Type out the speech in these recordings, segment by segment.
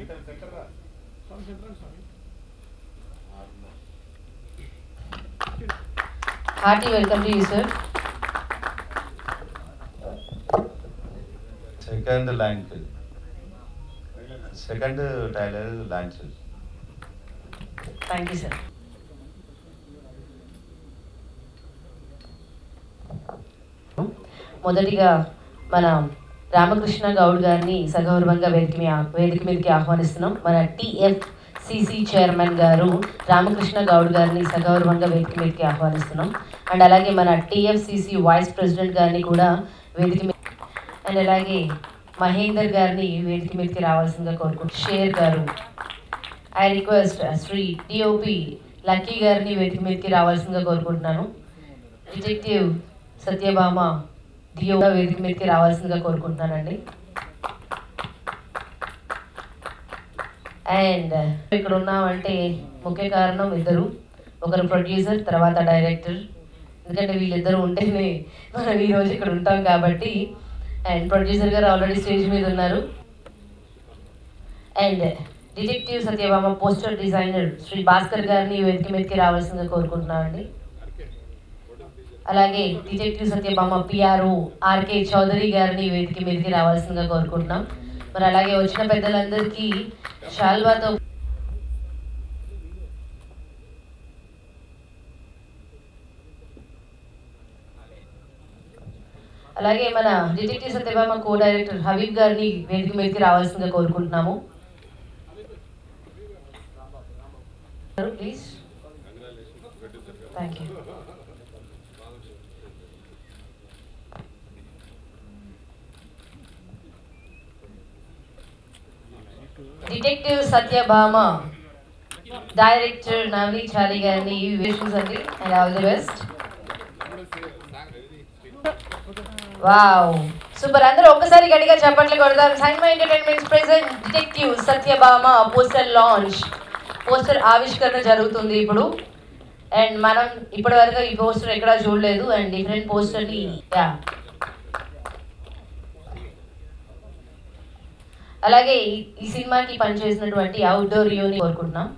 Hearty welcome to you sir second land fill second tailor land fill thank you sir మొదటిగా మన రామకృష్ణ గౌడ్ గారిని సగౌరవంగా వేదిక మీ వేదిక మీదకి ఆహ్వానిస్తున్నాం మన టిఎఫ్సిసి చైర్మన్ గారు రామకృష్ణ గౌడ్ గారిని సగౌరవంగా వేదిక మీదకి ఆహ్వానిస్తున్నాం అండ్ అలాగే మన టిఎఫ్సిసి వైస్ ప్రెసిడెంట్ గారిని కూడా వేదిక మీద అండ్ అలాగే మహేందర్ గారిని వేదిక మీదకి రావాల్సిందిగా కోరుకుంటున్నాం షేర్ గారు I request Shri DOP Lucky గారిని వేదిక మీదకి రావాల్సిందిగా కోరుకుంటున్నాను డిటెక్టివ్ సత్యభామ డిఓ వేదిక మీదకి రావాల్సిందిగా కోరుకుంటున్నానండి అండ్ ఇక్కడ ఉన్నామంటే ముఖ్య కారణం ఇద్దరు ఒకరు ప్రొడ్యూసర్ తర్వాత డైరెక్టర్ ఎందుకంటే వీళ్ళిద్దరూ ఉంటేనే మనం ఈరోజు ఇక్కడ ఉంటాం కాబట్టి అండ్ ప్రొడ్యూసర్ గారు ఆల్రెడీ స్టేజ్ మీద ఉన్నారు and detective Satyabhama poster designer Shri Bhaskar గారిని వేదిక మీదకి రావాల్సిందిగా కోరుకుంటున్నామండి అలాగే డిటెక్టివ్ సత్యభామ పిఆర్ఓ ఆర్కే చౌదరి గారిని వేదిక మీదకి రావాల్సిందిగా కోరుకుంటున్నాం మరి అలాగే వచ్చిన పెద్దలందరికీ షాల్వాతో అలాగే మన detective Satyabhama co director Habib గారిని వేదిక మీదకి రావాల్సిందిగా కోరుకుంటున్నాము please thank you detective Satyabhama director Navani Chali గారిని విషన్స్ అండి and all the best wow super అందరూ ఒక్కసారి గట్టిగా చప్పట్లు కొడతారు సైన్మా entertainments present detective Satyabhama poster launch poster ఆవిష్కరణ జరుగుతుంది ఇప్పుడు అండ్ మనం ఇప్పటి వరకు ఈ పోస్టర్ ఎక్కడా చూడలేదు అండ్ డిఫరెంట్ పోస్టర్ని యా అలాగే ఈ- ఈ సినిమాకి పనిచేసినటువంటి అవుట్డోర్ యూని కోరుకుంటున్నాం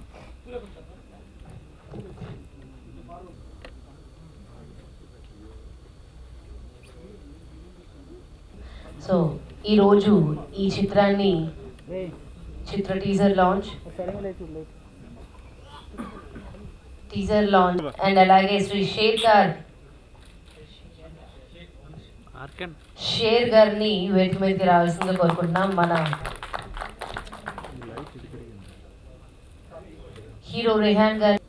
సో ఈరోజు ఈ చిత్రాన్ని చిత్ర teaser launch teaser launch and అలాగే శ్రీ షేర్ గార్ షేర్ గారిని వేదిక మీదకి రావాల్సిందిగా కోరుకుంటున్నాం మన హీరో రెహాన్ గారు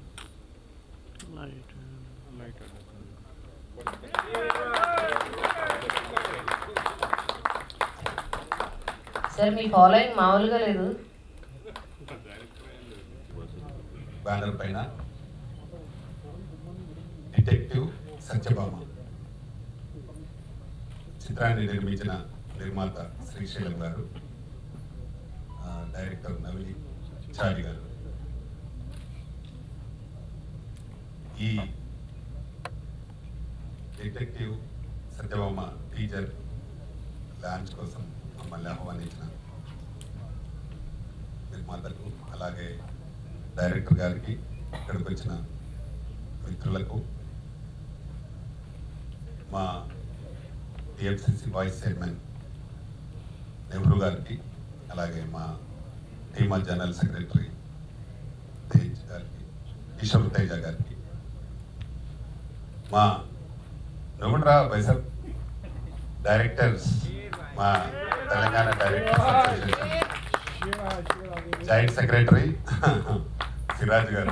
సార్ మీ ఫాలోయింగ్ మామూలుగా లేదు బ్యానర్ పైన డిటెక్టివ్ సత్యభామ చిత్రాన్ని నిర్మించిన నిర్మాత శ్రీశైలం గారు ఆ, డైరెక్టర్ నవలి చారి గారు ఈ డిటెక్టివ్ సత్యభామ టీజర్ లాంచ్ కోసం మమ్మల్ని ఆహ్వానించిన నిర్మాతకు అలాగే డైరెక్టర్ గారికి ఇక్కడికి వచ్చిన మిత్రులకు మా టిఎఫ్సిసి వైస్ చైర్మన్ నెహ్రూ గారికి అలాగే మా టీమా జనరల్ సెక్రటరీ తేజ్ గారికి కిషోర్ తేజ గారికి మా నువ్వురా బైసప్ డైరెక్టర్స్ మా Telangana directors association joint secretary Siraj గారు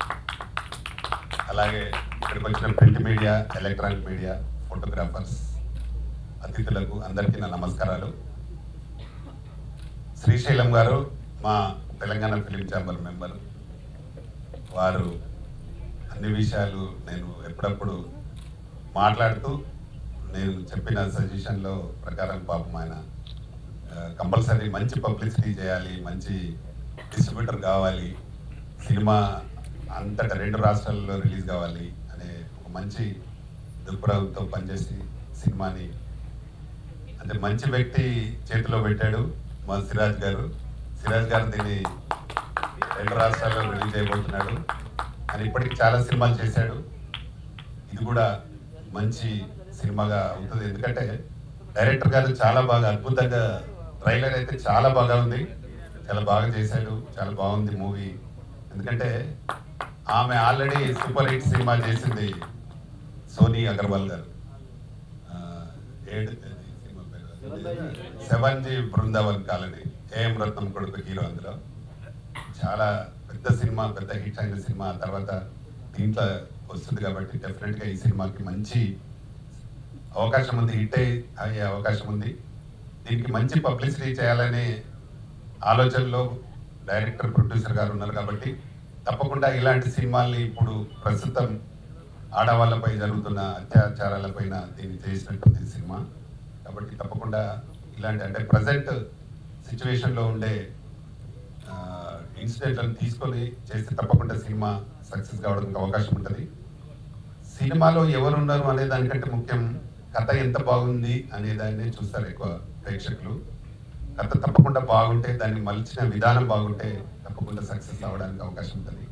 అలాగే ఇక్కడికి వచ్చిన print media electronic media photographers అతిథులకు అందరికీ నా నమస్కారాలు శ్రీశైలం గారు మా తెలంగాణ ఫిలిం ఛాంబర్ మెంబర్ వారు అన్ని విషయాలు నేను ఎప్పుడప్పుడు మాట్లాడుతూ నేను చెప్పిన సజెషన్లో ప్రకారం పాపం ఆయన కంపల్సరీ మంచి పబ్లిసిటీ చేయాలి మంచి డిస్ట్రిబ్యూటర్ కావాలి సినిమా అంతటా రెండు రాష్ట్రాల్లో రిలీజ్ కావాలి అనే ఒక మంచి దృక్పథంతో పనిచేసి సినిమాని అంటే మంచి వ్యక్తి చేతిలో పెట్టాడు మా సిరాజ్ గారు సిరాజ్ గారు దీన్ని రెండు రాష్ట్రాల్లో రిలీజ్ అయిపోతున్నాడు అని ఇప్పటికి చాలా సినిమాలు చేశాడు ఇది కూడా మంచి సినిమాగా అవుతుంది ఎందుకంటే డైరెక్టర్ గారు చాలా బాగా అద్భుతంగా ట్రైలర్ అయితే చాలా బాగా ఉంది చాలా బాగా చేశాడు చాలా బాగుంది మూవీ ఎందుకంటే ఆమె ఆల్రెడీ సూపర్ హిట్ సినిమా చేసింది సోనీ అగర్వాల్ గారు ఆ, ఏడు అది సినిమా పేరు. Seven G Brindavan colony AM Ratnam కొడుకు హీరో అందులో చాలా పెద్ద సినిమా పెద్ద హిట్ అయిన సినిమా ఆ తర్వాత దీంట్లో వస్తుంది కాబట్టి డెఫినెట్ గా ఈ సినిమాకి మంచి అవకాశం ఉంది హిట్ అయ్యే అవకాశం ఉంది దీనికి మంచి పబ్లిసిటీ చేయాలనే ఆలోచనలో డైరెక్టర్ ప్రొడ్యూసర్ గారు ఉన్నారు కాబట్టి తప్పకుండా ఇలాంటి సినిమాల్ని ఇప్పుడు ప్రస్తుతం ఆడవాళ్ళపై జరుగుతున్న అత్యాచారాలపైన దీన్ని చేసినటువంటి సినిమా కాబట్టి తప్పకుండా ఇలాంటి అంటే ప్రజెంట్ సిచ్యువేషన్లో ఉండే ఇన్సిడెంట్లను తీసుకొని చేస్తే తప్పకుండా సినిమా సక్సెస్ కావడానికి అవకాశం ఉంటుంది సినిమాలో ఎవరు ఉన్నారు అనే దానికంటే ముఖ్యం కథ ఎంత బాగుంది అనే దాన్ని చూస్తారు ఎక్కువ ప్రేక్షకులు కథ తప్పకుండా బాగుంటే దాన్ని మలిచిన విధానం బాగుంటే తప్పకుండా సక్సెస్ అవ్వడానికి అవకాశం ఉంటుంది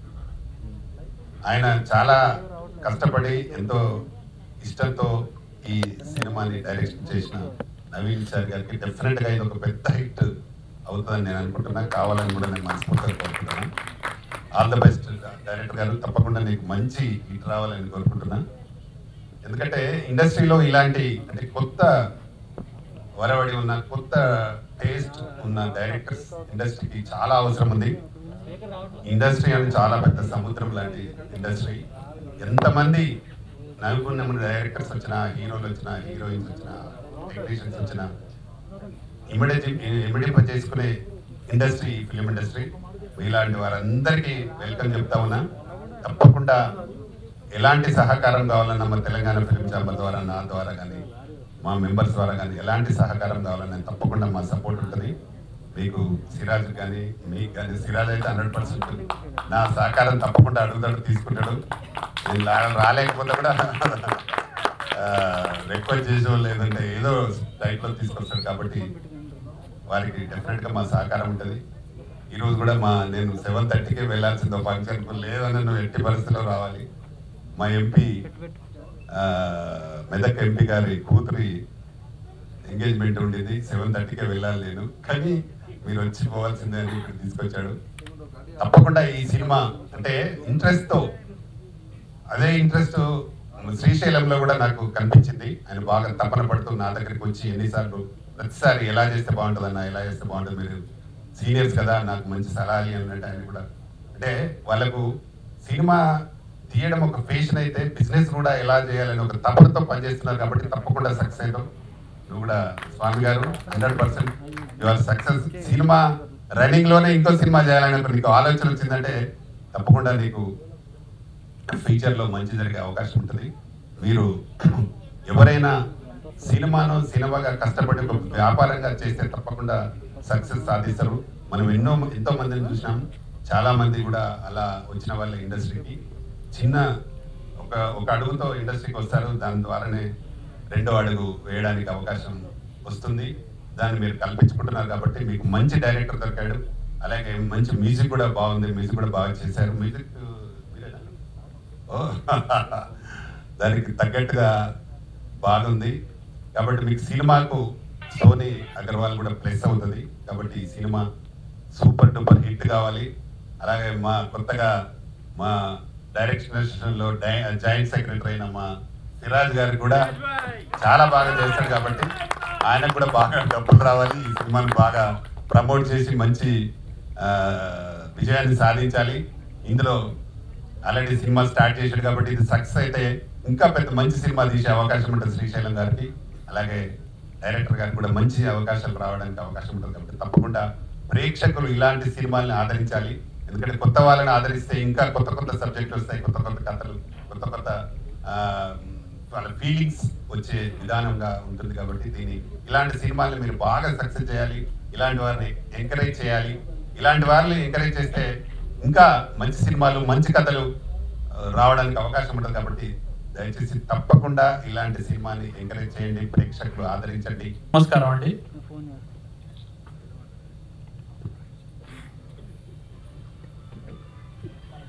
ఆయన చాలా కష్టపడి ఎంతో ఇష్టంతో ఈ సినిమాని డైరెక్షన్ చేసిన నవీన్ సార్ గారికి డెఫినెట్ గా ఇది ఒక పెద్ద హిట్ అవుతుందని నేను అనుకుంటున్నా కావాలని కూడా నేను మనస్ఫూర్తిగా కోరుకుంటున్నాను ఆల్ ద బెస్ట్ డైరెక్టర్ గారు తప్పకుండా నీకు మంచి హిట్ రావాలని కోరుకుంటున్నా ఎందుకంటే ఇండస్ట్రీలో ఇలాంటి అంటే కొత్త వరవడి ఉన్న కొత్త టేస్ట్ ఉన్న డైరెక్టర్స్ ఇండస్ట్రీకి చాలా అవసరం ఉంది ఇండస్ట్రీ అని చాలా పెద్ద సముద్రం లాంటి ఇండస్ట్రీ ఎంతమంది నైపుణ్యం డైరెక్టర్స్ వచ్చిన హీరోలు వచ్చిన హీరోయిన్స్ వచ్చిన టెక్నీషియన్స్ వచ్చిన ఇమిడియట్ ఇమిడియట్ చేసుకునే ఇండస్ట్రీ ఫిలిం ఇండస్ట్రీ ఇలాంటి వారందరికీ వెల్కమ్ చెప్తా ఉన్నా తప్పకుండా ఎలాంటి సహకారం కావాలన్నా మా తెలంగాణ ఫిలిం ఛాంబర్ ద్వారా నా ద్వారా కానీ మా మెంబర్స్ ద్వారా కానీ ఎలాంటి సహకారం కావాలన్నా తప్పకుండా మా సపోర్ట్ ఉంటుంది మీకు సిరాజ్ కానీ మీకు కానీ సిరాజ్ అయితే హండ్రెడ్ పర్సెంట్ నా సహకారం తప్పకుండా అడుగుతాడు తీసుకుంటాడు నేను రా- రాలేకపోతే కూడా రిక్వెస్ట్ చేసే లేదంటే ఏదో టైప్లో తీసుకొస్తాడు కాబట్టి వారికి డెఫినెట్ గా మా సహకారం ఉంటుంది ఈ రోజు కూడా మా నేను సెవెన్ థర్టీకే వెళ్ళాల్సిందో ఫంక్షన్ లేదని నువ్వు ఎట్టి పరిస్థితిలో రావాలి మా ఎంపీ మెదక్ ఎంపీ గారి కూతురి ఎంగేజ్మెంట్ ఉండేది సెవెన్ థర్టీకే వెళ్ళాలి నేను కానీ మీరు వచ్చి పోవాల్సిందే అని ఇక్కడ తీసుకొచ్చాడు తప్పకుండా ఈ సినిమా అంటే ఇంట్రెస్ట్ తో అదే ఇంట్రెస్ట్ శ్రీశైలంలో కూడా నాకు కనిపించింది ఆయన బాగా తపన పడుతూ నా దగ్గరికి వచ్చి ఎన్నిసార్లు ప్రతిసారి ఎలా చేస్తే బాగుంటుంది అన్న ఎలా చేస్తే బాగుంటుంది మీరు సీనియర్స్ కదా నాకు మంచి సలహాలు అన్నట్టు ఆయన కూడా అంటే వాళ్ళకు సినిమా తీయడం ఒక ఫేషన్ అయితే బిజినెస్ కూడా ఎలా చేయాలని ఒక తపనతో పనిచేస్తున్నారు కాబట్టి తప్పకుండా సక్సెస్ అవుతాం నువ్వు కూడా స్వామి గారు hundred percent your success cinema running లోనే ఇంకో సినిమా చేయాలని ఒక నీకు ఆలోచన వచ్చిందంటే తప్పకుండా నీకు ఫ్యూచర్ లో మంచి జరిగే అవకాశం ఉంటుంది మీరు ఎవరైనా సినిమాను సినిమాగా కష్టపడి ఒక వ్యాపారంగా చేస్తే తప్పకుండా సక్సెస్ సాధిస్తారు మనం ఎన్నో ఎంతో మందిని చూసినాం చాలా మంది కూడా అలా వచ్చిన వాళ్ళ ఇండస్ట్రీకి చిన్న ఒక ఒక అడుగుతో ఇండస్ట్రీకి వస్తారు దాని ద్వారానే రెండో అడుగు వేయడానికి అవకాశం వస్తుంది దాన్ని మీరు కల్పించుకుంటున్నారు కాబట్టి మీకు మంచి డైరెక్టర్ దొరికాడు అలాగే మంచి మ్యూజిక్ కూడా బాగుంది మ్యూజిక్ కూడా బాగా చేశారు మ్యూజిక్ మీరేనా? ఓ దానికి తగ్గట్టుగా బాగుంది కాబట్టి మీకు సినిమాకు సోనీ అగర్వాల్ కూడా ప్లస్ అవుతుంది కాబట్టి ఈ సినిమా సూపర్ డూపర్ హిట్ కావాలి అలాగే మా కొత్తగా మా డైరెక్షన్ లో జాయింట్ సెక్రటరీ అయిన మా సిరాజ్ గారు కూడా చాలా బాగా చేస్తారు కాబట్టి ఆయనకు కూడా బాగా డబ్బులు రావాలి ఈ సినిమాను బాగా ప్రమోట్ చేసి మంచి ఆ, విజయాన్ని సాధించాలి ఇందులో ఆల్రెడీ సినిమా స్టార్ట్ చేశాడు కాబట్టి ఇది సక్సెస్ అయితే ఇంకా పెద్ద మంచి సినిమా తీసే అవకాశం ఉంటుంది శ్రీశైలం గారికి అలాగే డైరెక్టర్ గారికి కూడా మంచి అవకాశాలు రావడానికి అవకాశం ఉంటుంది కాబట్టి తప్పకుండా ప్రేక్షకులు ఇలాంటి సినిమాల్ని ఆదరించాలి ఎందుకంటే కొత్త వాళ్ళని ఆదరిస్తే ఇంకా కొత్త కొత్త సబ్జెక్టులు వస్తాయి కొత్త కొత్త కథలు కొత్త కొత్త ఆ, వాళ్ళ ఫీలింగ్స్ వచ్చే విధానంగా ఉంటుంది కాబట్టి దీన్ని ఇలాంటి సినిమాల్ని మీరు బాగా సక్సెస్ చేయాలి ఇలాంటి వారిని ఎంకరేజ్ చేయాలి ఇలాంటి వారిని ఎంకరేజ్ చేస్తే ఇంకా మంచి సినిమాలు మంచి కథలు ఆ, రావడానికి అవకాశం ఉంటుంది కాబట్టి దయచేసి తప్పకుండా ఇలాంటి సినిమాని ఎంకరేజ్ చేయండి ప్రేక్షకులు ఆదరించండి నమస్కారం అండి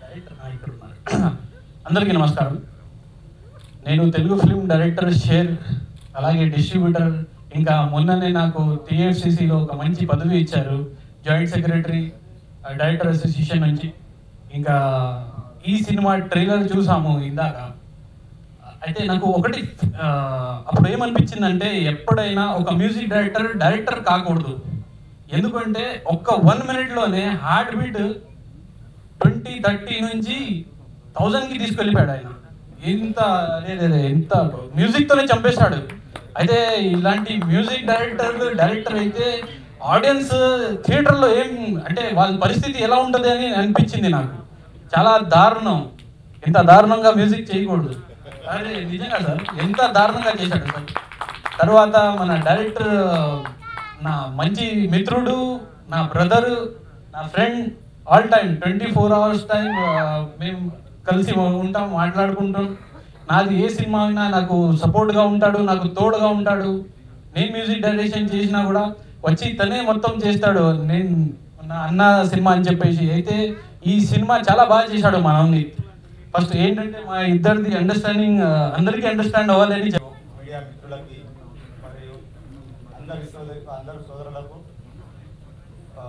డైరెక్టర్ ఆ, ఇక్కడ ఉన్నారు. అందరికీ నమస్కారం నేను తెలుగు ఫిల్మ్ డైరెక్టర్ షేర్ అలాగే డిస్ట్రిబ్యూటర్ ఇంకా మొన్ననే నాకు టీఎఫ్సిసిలో ఒక మంచి పదవి ఇచ్చారు జాయింట్ సెక్రటరీ డైరెక్టర్ అసోసియేషన్ నుంచి ఇంకా ఈ సినిమా ట్రైలర్ చూసాము ఇందాక అయితే నాకు ఒకటి ఆ, అప్పుడు ఏమనిపించిందంటే ఎప్పుడైనా ఒక మ్యూజిక్ డైరెక్టర్ డైరెక్టర్ కాకూడదు ఎందుకంటే ఒక్క వన్ మినిట్లోనే హార్ట్ బీట్ ట్వంటీ థర్టీ నుంచి థౌజండ్కి తీసుకెళ్ళిపోయాడు ఆయన ఎంత లేదు ఎంత మ్యూజిక్తోనే చంపేశాడు అయితే ఇలాంటి మ్యూజిక్ డైరెక్టర్ డైరెక్టర్ అయితే ఆడియన్స్ థియేటర్లో ఏం అంటే వాళ్ళ పరిస్థితి ఎలా ఉంటుంది అని అనిపించింది నాకు చాలా దారుణం ఇంత దారుణంగా మ్యూజిక్ చేయకూడదు అదే నిజంగా సార్ ఎంత దారుణంగా చేశాడు సార్ తర్వాత మన డైరెక్టర్ నా మంచి మిత్రుడు నా బ్రదర్ నా friend all time twenty four hours time మేము కలిసి ఉంటాం మాట్లాడుకుంటాం నాది ఏ సినిమా అయినా నాకు సపోర్ట్గా ఉంటాడు నాకు తోడుగా ఉంటాడు నేను మ్యూజిక్ డైరెక్షన్ చేసినా కూడా వచ్చి తనే మొత్తం చేస్తాడు నేను నా అన్న సినిమా అని చెప్పేసి అయితే ఈ సినిమా చాలా బాగా చేశాడు మా నవనీత్ ఫస్ట్ ఏంటంటే మా ఇద్దరిది అండర్స్టాండింగ్ అందరికీ అండర్స్టాండ్ అవ్వాలని చెప్ప- మీడియా మిత్రులకి మరియు అందరి సోదరి అందరి సోదరులకు ఆ,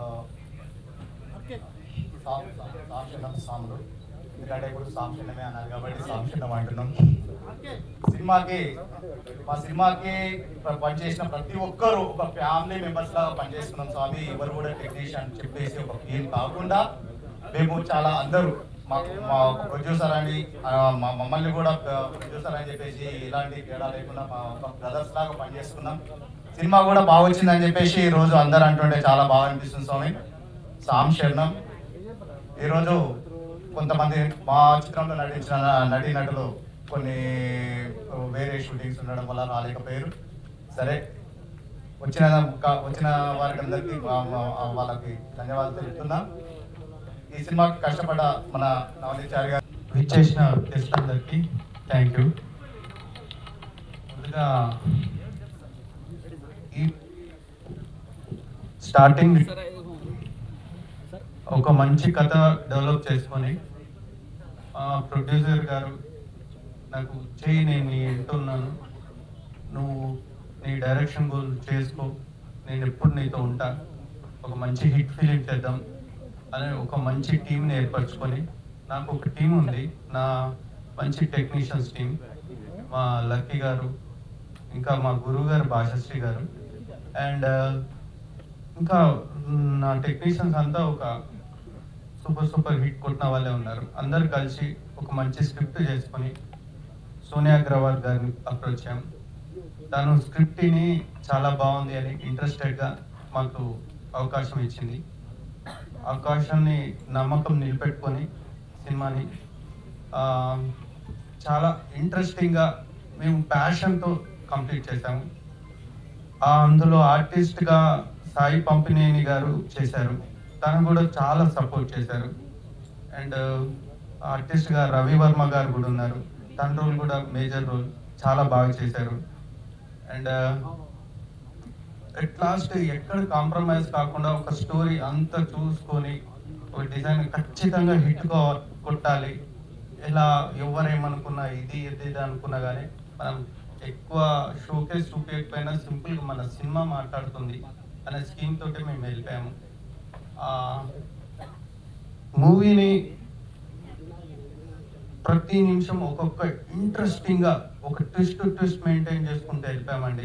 సాం- సాం- సాంక్షణం సాములు ఎందుకంటే ఇప్పుడు సాంక్షణమే అన్నారు కాబట్టి సాంక్షణం అంటున్నాం సినిమాకి మా సినిమాకి ప- పనిచేసిన ప్రతి ఒక్కరు ఒక ఫ్యామిలీ మెంబర్స్ లాగా పనిచేస్తున్నాం స్వామి ఎవరు కూడా టెక్నీషియన్ చెప్పేసి ఒక ఫీల్ కాకుండా మేము చాలా అందరూ మాకు మా ప్రొడ్యూసర్ అని ఆ, మా మమ్మల్ని కూడా ప్రొడ్యూసర్ అని చెప్పేసి ఎలాంటి తేడా లేకుండా మా ఒక బ్రదర్స్ లాగా పనిచేస్తున్నాం సినిమా కూడా బాగా వచ్చిందని చెప్పేసి ఈ రోజు అందరూ అంటుంటే చాలా బాగా అనిపిస్తుంది స్వామి సామ్ శరణం ఈరోజు కొంతమంది మా చిత్రంలో నటించిన నటీనటులు కొన్ని వేరే షూటింగ్స్ ఉండడం వల్ల రాలేకపోయారు సరే వచ్చిన క- వచ్చిన వారికి అందరికీ వా- వా- వాళ్ళకి ధన్యవాదాలు తెలుపుతున్నా ఈ సినిమాకి కష్టపడ్డ మన నవనీచారి గారు విచ్చేసిన గెస్ట్ అందరికి థ్యాంక్ యూ ముందుగా ఈ స్టార్టింగ్ ఒక మంచి కథ డెవలప్ చేసుకొని ప్రొడ్యూసర్ గారు నాకు చేయి నేను నీ ఇంట్లో ఉన్నాను నువ్వు నీ డైరెక్షన్ గోల్ చేసుకో నేను ఎప్పుడు నీతో ఉంటా ఒక మంచి హిట్ ఫిలిం చేద్దాం అనే ఒక మంచి టీంని ఏర్పరచుకొని నాకు ఒక టీం ఉంది నా మంచి టెక్నీషియన్స్ టీం మా లక్కీ గారు ఇంకా మా గురువు గారు భాషశ్రీ గారు అండ్ ఇంకా నా టెక్నీషియన్స్ అంతా ఒక సూపర్ సూపర్ హిట్ కొట్టిన వాళ్ళే ఉన్నారు అందరు కలిసి ఒక మంచి స్క్రిప్ట్ చేసుకొని సోనియా అగ్రవాల్ గారిని అప్రోచ్ అయ్యాం తను స్క్రిప్ట్ని చాలా బాగుంది అని ఇంట్రెస్టెడ్గా మాకు అవకాశం ఇచ్చింది అవకాశాన్ని నమ్మకం నిలబెట్టుకొని సినిమాని ఆ, చాలా ఇంట్రెస్టింగ్గా మేము ప్యాషన్తో కంప్లీట్ చేశాము ఆ, అందులో ఆర్టిస్ట్గా సాయి పంపినేని గారు చేశారు తను కూడా చాలా సపోర్ట్ చేశారు అండ్ ఆర్టిస్ట్గా రవి వర్మ గారు కూడా ఉన్నారు తన రోల్ కూడా మేజర్ రోల్ చాలా బాగా చేశారు అండ్ ఎట్ లాస్ట్ ఎక్కడ కాంప్రమైజ్ కాకుండా ఒక స్టోరీ అంతా చూసుకొని ఒక డిజైన్ ఖచ్చితంగా హిట్ కొట్టాలి ఎలా ఎవరేమనుకున్నా ఇది ఇది ఇది అనుకున్నా కానీ మనం ఎక్కువ షోకేస్ చూపించకపోయినా సింపుల్గా మన సినిమా మాట్లాడుతుంది అనే స్కీమ్ తోటి మేము వెళ్ళిపోయాము మూవీని ప్రతి నిమిషం ఒక్కొక్క ఇంట్రెస్టింగ్గా ఒక ట్విస్ట్ ట్విస్ట్ మెయింటైన్ చేసుకుంటూ వెళ్ళిపోయామండి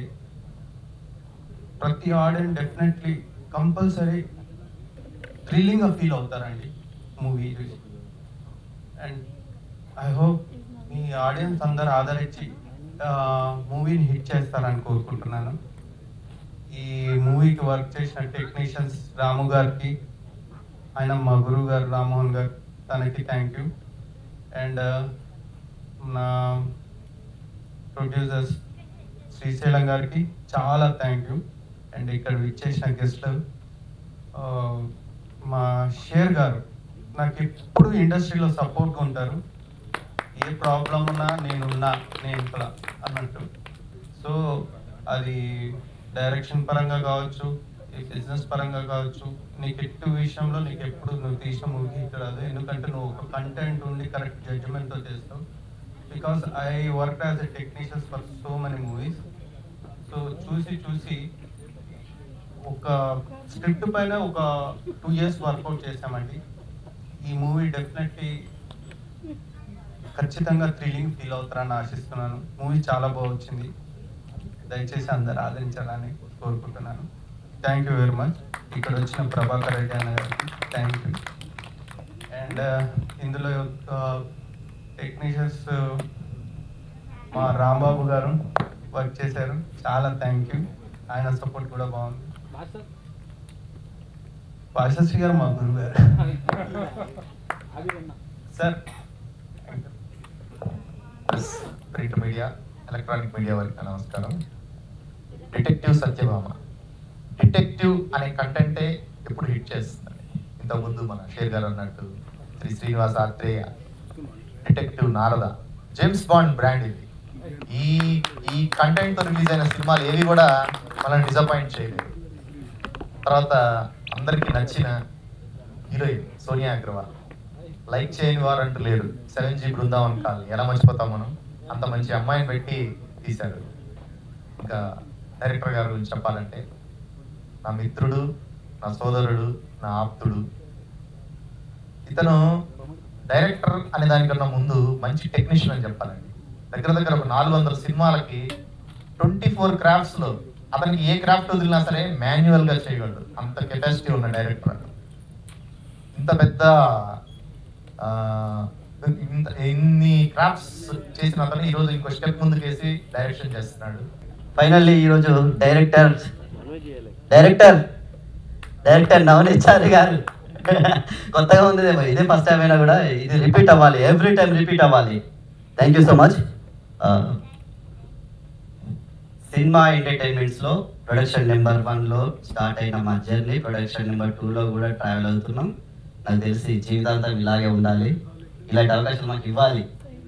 ప్రతి ఆడియన్స్ డెఫినెట్లీ కంపల్సరీ థ్రిల్లింగ్గా ఫీల్ అవుతారండి మూవీ చూసి అండ్ ఐ హోప్ మీ ఆడియన్స్ అందరు ఆదరించి మూవీని హిట్ చేస్తారని కోరుకుంటున్నాను ఈ మూవీకి వర్క్ చేసిన టెక్నీషియన్స్ రాము గారికి ఆయన మా గురువు గారు రామ్మోహన్ గారు తనకి థ్యాంక్ యూ అండ్ నా ప్రొడ్యూసర్స్ శ్రీశైలం గారికి చాలా థ్యాంక్ యూ అండ్ ఇక్కడ విచ్చేసిన గెస్ట్లు మా షేర్ గారు నాకు ఎప్పుడు ఇండస్ట్రీలో సపోర్ట్గా ఉంటారు ఏ ప్రాబ్లం ఉన్నా నేనున్నా నేను ఇక్కడ అన్నట్టు సో అది డైరెక్షన్ పరంగా కావచ్చు ఈ బిజినెస్ పరంగా కావచ్చు నీకు హిట్ విషయంలో నీకు ఎప్పుడు నువ్వు తీసిన మూవీ హిట్ రాదు ఎందుకంటే నువ్వు ఒక కంటెంట్ ఉండి కరెక్ట్ జడ్జిమెంట్తో చేస్తావు because I work as a technicians for so many movies so చూసి చూసి ఒక స్క్రిప్ట్ పైన ఒక టూ ఇయర్స్ వర్కౌట్ చేసామండి ఈ మూవీ డెఫినెట్లీ ఖచ్చితంగా థ్రిల్లింగ్ ఫీల్ అవుతారని ఆశిస్తున్నాను మూవీ చాలా బాగా వచ్చింది దయచేసి అందరు ఆదరించాలని కోరుకుంటున్నాను థ్యాంక్ యూ వెరీ మచ్ ఇక్కడ వచ్చిన ప్రభాకర్ రెడ్డి అన్న గారికి థ్యాంక్ యూ అండ్ ఇందులో టెక్నీషియన్స్ మా రాంబాబు గారు వర్క్ చేశారు చాలా థ్యాంక్ యూ ఆయన సపోర్ట్ కూడా బాగుంది భాషశ్రీ గారు మా గురువు గారు sir print media electronic media వారికి నా నమస్కారం డిటెక్టివ్ సత్యభామ డిటెక్టివ్ అనే కంటెంటే ఎప్పుడు హిట్ చేస్తుందండి ఇంతకుముందు మన షేర్ గారు అన్నట్టు Shri Srinivasa Atreya detective Narada James Bond brand ఇది ఈ ఈ కంటెంట్తో రిలీజ్ అయిన సినిమాలు ఏవి కూడా మనల్ని డిసప్పాయింట్ చేయలేదు తర్వాత అందరికీ నచ్చిన హీరోయిన్ సోనియా అగ్రవాల్ లైక్ చేయని వారు అంటూ లేరు సెవెన్ జీ బృందావన్ కాల్ ఎలా మర్చిపోతాం మనం అంత మంచి అమ్మాయిని పెట్టి తీశారు ఇంకా డైరెక్టర్ గారి గురించి చెప్పాలంటే నా మిత్రుడు నా సోదరుడు నా ఆప్తుడు ఇతను డైరెక్టర్ అనే దానికన్నా ముందు మంచి టెక్నీషియన్ అని చెప్పాలండి దగ్గర దగ్గర ఒక నాలుగు వందల సినిమాలకి ట్వంటీ ఫోర్ క్రాఫ్ట్స్ లో అతనికి ఏ క్రాఫ్ట్ వదిలినా సరే మాన్యువల్ గా చేయగలడు అంత కెపాసిటీ ఉన్న డైరెక్టర్ అతను ఇంత పెద్ద ఆ, ఇంత ఇన్ని క్రాఫ్ట్స్ చేసిన అతను ఈరోజు ఇంకో స్టెప్ ముందుకేసి డైరెక్షన్ చేస్తున్నాడు ఫైనల్లీ ఈరోజు డైరెక్టర్ డైరెక్టర్ డైరెక్టర్ నవనిచారి గారు కొత్తగా ఉంది మరి ఇదే ఫస్ట్ టైం అయినా కూడా ఇది రిపీట్ అవ్వాలి ఎవ్రీ టైం రిపీట్ అవ్వాలి thank you so much cinema ఎంటర్టైన్మెంట్స్లో ప్రొడక్షన్ నెంబర్ వన్లో స్టార్ట్ అయిన మా జర్నీ ప్రొడక్షన్ నెంబర్ టూలో కూడా ట్రావెల్ అవుతున్నాం నాకు తెలిసి జీవితాంతం ఇలాగే ఉండాలి ఇలాంటి అవకాశం మాకు ఇవ్వాలి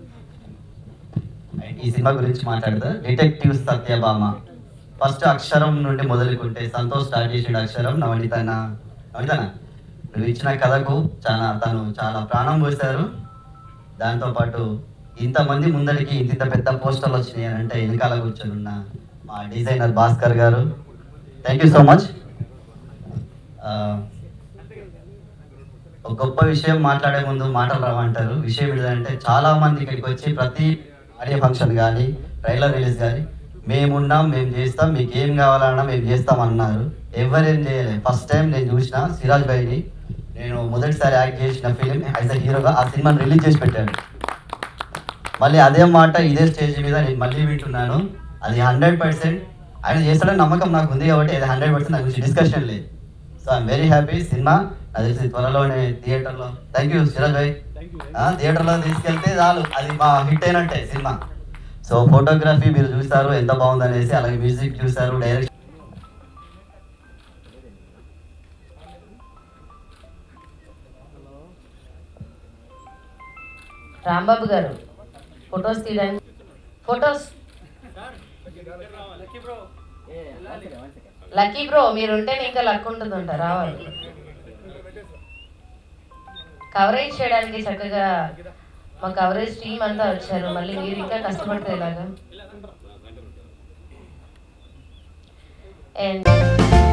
ఈ సినిమా గురించి మాట్లాడతా డిటెక్టివ్ సత్యభామ ఫస్ట్ అక్షరం నుండి మొదలుకుంటే సంతోష్ స్టార్ట్ చేసిన అక్షరం నవనితన నవనితన నువ్వు ఇచ్చిన కథకు చాలా తను చాలా ప్రాణం పోశారు దాంతోపాటు ఇంతమంది ముందరికి ఇంత ఇంత పెద్ద పోస్టర్లు వచ్చినాయి అని అంటే వెనకాల కూర్చొని ఉన్న మా డిజైనర్ భాస్కర్ గారు థ్యాంక్ యూ సో మచ్ ఒక గొప్ప విషయం మాట్లాడే ముందు మాటలు రావంటారు విషయం ఏంటంటే చాలా మంది ఇక్కడికి వచ్చి ప్రతి ఆడియో ఫంక్షన్ కానీ ట్రైలర్ రిలీజ్ కానీ మేమున్నాం మేము చేస్తాం మీకు ఏం కావాలన్నా మేము చేస్తాం అన్నారు ఎవరేం చేయలేదు ఫస్ట్ టైం నేను చూసిన సిరాజ్ భాయ్ని నేను మొదటిసారి యాక్ట్ చేసిన ఫిలిం యాజ్ అ హీరోగా ఆ సినిమాని రిలీజ్ చేసి పెట్టాను మళ్ళీ అదే మాట ఇదే స్టేజ్ మీద నేను మళ్ళీ వింటున్నాను అది హండ్రెడ్ పర్సెంట్ ఆయన చేస్తాడని నమ్మకం నాకు ఉంది కాబట్టి అది హండ్రెడ్ పర్సెంట్ నాకు గురించి డిస్కషన్ లేదు so I'm very happy cinema నాకు తెలిసి త్వరలోనే థియేటర్లో థ్యాంక్ యూ సిరాజ్ భాయ్ థియేటర్లో తీసుకెళ్తే చాలు అది మా హిట్ అయినట్టే సినిమా సో ఫోటోగ్రఫీ మీరు చూస్తారు ఎంత బాగుందనేసి అలాగే మ్యూజిక్ చూసారు డైరెక్షన్ రాంబాబు గారు ఫొటోస్ తీయడానికి ఫొటోస్ లక్కీ బ్రో మీరుంటేనే ఇంకా లక్ ఉంటుందంట రావాలి కవరేజ్ చేయడానికి చక్కగా మా కవరేజ్ టీం అంతా వచ్చారు మళ్ళీ మీరు ఇంకా కష్టపడితే ఎలాగా అండ్